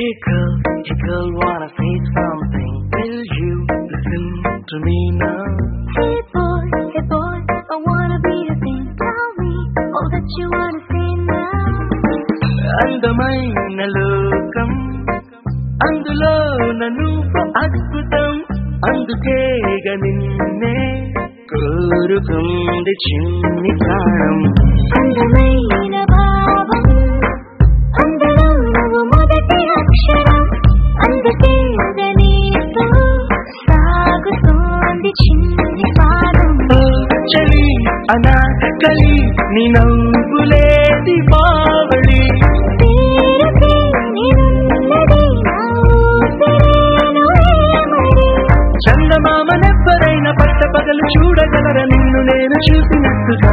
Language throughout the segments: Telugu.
Hey girl, hey girl, wanna say something? Will you listen to me now? Hey boy, hey boy, I wanna be a thing. Tell me all that you wanna say now. అందమైన లోకం అందులో నువ్వు అద్భుతం అందుకేగ నిన్నే కోరుకుంది చిన్ని ప్రాణం అందమైన భావం అందులో నువ్వు మొదటి అక్షరం అందుకే నీతో సాగుతోంది చిన్ని పాదం ఓ చలి అనాకలి నీ నవ్వులే దీపావళి తీరకే నిన్నది నా ఊపిరేను ఏమని చందమామనెవ్వరైనా పట్ట పగలు చూడగలర నిన్ను నేను చూసినట్టుగా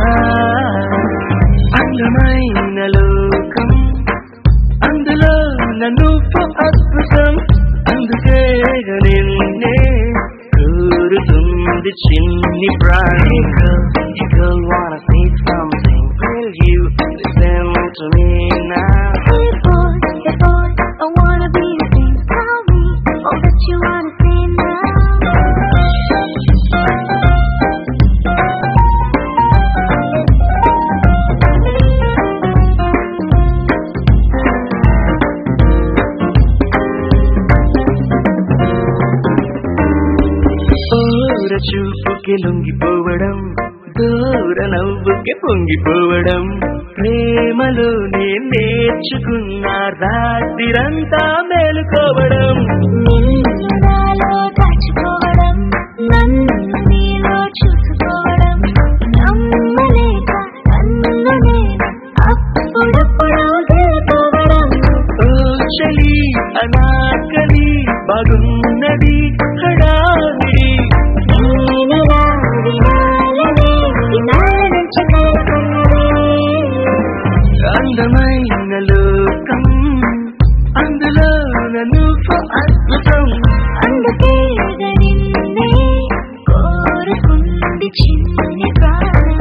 అందమైన లోకం అందులో నన్ను అద్భుతం అందుకే నిన్నే కోరుతుంది చిన్ని ప్రాణి Girl, wanna say something? Will you listen to me now? Hey boy, hey boy, I wanna be a thing. Tell me all that you wanna say now. దూర చూపుకి లొంగిపోవడం దూర నవ్వుకి పొంగిపోవడం ప్రేమలోనే నేర్చుకున్న రాత్రిరంతా మేలుకోవడం నిన్ను నాలో దాచుకోవడం నన్ను నీలో చూసుకోవడం నమ్మలేక నన్ను నేను అప్పుడప్పుడు తెలుసుకోవడం ఓ చలి అనాకలి బాగున్నది హడావిడి నేను నా వినాలనే వినాల నుంచి కలుసుకున్నది అందమైన లోకం అందులో నన్ను అద్భుతం అందుకే నిన్నే కోరుకుంది చిన్ని ప్రాణం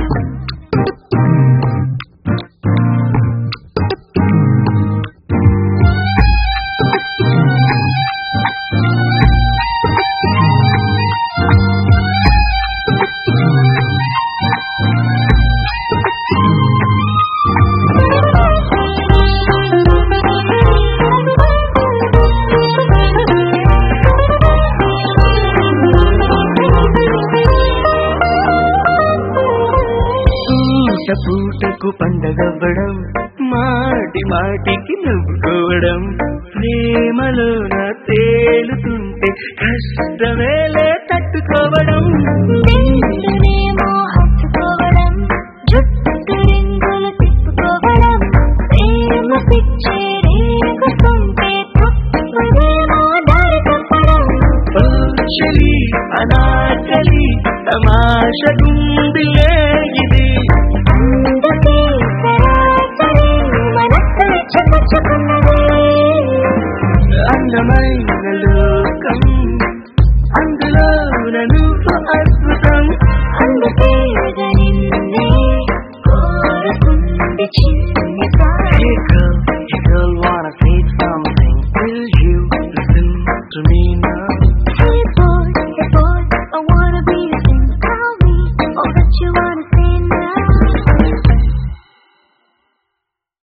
పూట పూటకు పండగవ్వడం మాటి మాటికి నవ్వుకోవడం ప్రేమలోన తేలుతుంటే కష్టమేలే తట్టుకోవడం నిన్నునేమో హత్తుకోవడం జుట్టు రింగులు తిప్పుకోవడం ప్రేమ పిచ్చే రేగుతుంటే తప్పదేమో దారి తప్పడం ఓ చలి అనాకలి తమాషగుందిలే